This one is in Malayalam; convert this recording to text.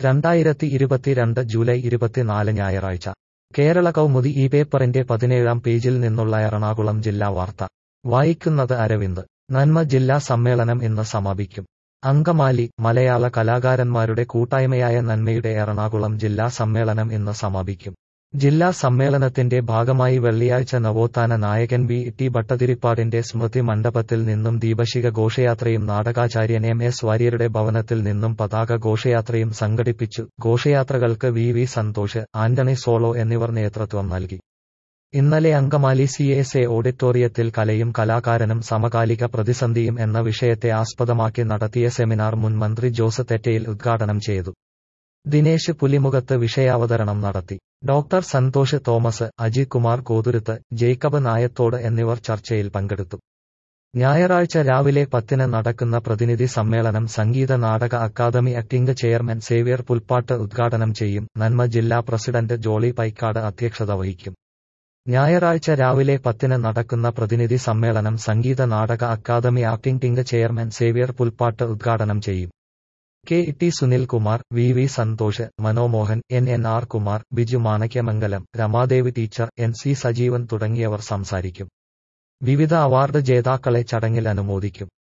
രണ്ടായിരത്തി ഇരുപത്തിരണ്ട് ജൂലൈ ഇരുപത്തിനാല് ഞായറാഴ്ച കേരള കൗമുദി ഈ പേപ്പറിന്റെ പതിനേഴാം പേജിൽ നിന്നുള്ള എറണാകുളം ജില്ലാ വാർത്ത വായിക്കുന്നത് അരവിന്ദ് നന്മ ജില്ലാ സമ്മേളനം ഇന്ന് സമാപിക്കും അങ്കമാലി മലയാള കലാകാരന്മാരുടെ കൂട്ടായ്മയായ നന്മയുടെ എറണാകുളം ജില്ലാ സമ്മേളനം ഇന്ന് സമാപിക്കും ജില്ലാ സമ്മേളനത്തിന്റെ ഭാഗമായി വെള്ളിയാഴ്ച നവോത്ഥാന നായകൻ വി ടി ഭട്ടതിരിപ്പാടിന്റെ സ്മൃതി മണ്ഡപത്തിൽ നിന്നും ദീപശിഖ ഘോഷയാത്രയും നാടകാചാര്യൻ എം എസ് വാര്യരുടെ ഭവനത്തിൽ നിന്നും പതാക ഘോഷയാത്രയും സംഘടിപ്പിച്ചു ഘോഷയാത്രകൾക്ക് വി വി സന്തോഷ് ആന്റണി സോളോ എന്നിവർ നേതൃത്വം നൽകി ഇന്നലെ അങ്കമാലി സി എസ് എ ഓഡിറ്റോറിയത്തിൽ കലയും കലാകാരനും സമകാലിക പ്രതിസന്ധിയും എന്ന വിഷയത്തെ ആസ്പദമാക്കി നടത്തിയ സെമിനാർ മുൻ മന്ത്രി ജോസ് തെറ്റയിൽ ഉദ്ഘാടനം ചെയ്തു ദിനേശ് പുലിമുഖത്ത് വിഷയാവതരണം നടത്തി ഡോക്ടർ സന്തോഷ് തോമസ് അജിത് കുമാർ കോതുരുത്ത് ജേക്കബ് നായത്തോട് എന്നിവർ ചർച്ചയിൽ പങ്കെടുത്തു ഞായറാഴ്ച രാവിലെ പത്തിന് നടക്കുന്ന പ്രതിനിധി സമ്മേളനം സംഗീത നാടക academy acting chairman Xavier Pulppattu ഉദ്ഘാടനം ചെയ്യും നന്മ ജില്ലാ പ്രസിഡന്റ് ജോളി പൈക്കാട് അധ്യക്ഷത വഹിക്കും ഞായറാഴ്ച രാവിലെ പത്തിന് നടക്കുന്ന പ്രതിനിധി സമ്മേളനം സംഗീത നാടക academy acting chairman Xavier Pulppattu ഉദ്ഘാടനം ചെയ്യും K T Sunilkumar V V Santhosh Manomohan N N R Kumar Biju Manakyamangalam Ramadevi teacher N C Sajeevan തുടങ്ങിയവർ സംസാരിക്കും വിവിധ അവാർഡ് ജേതാക്കളെ ചടങ്ങിൽ അനുമോദിക്കും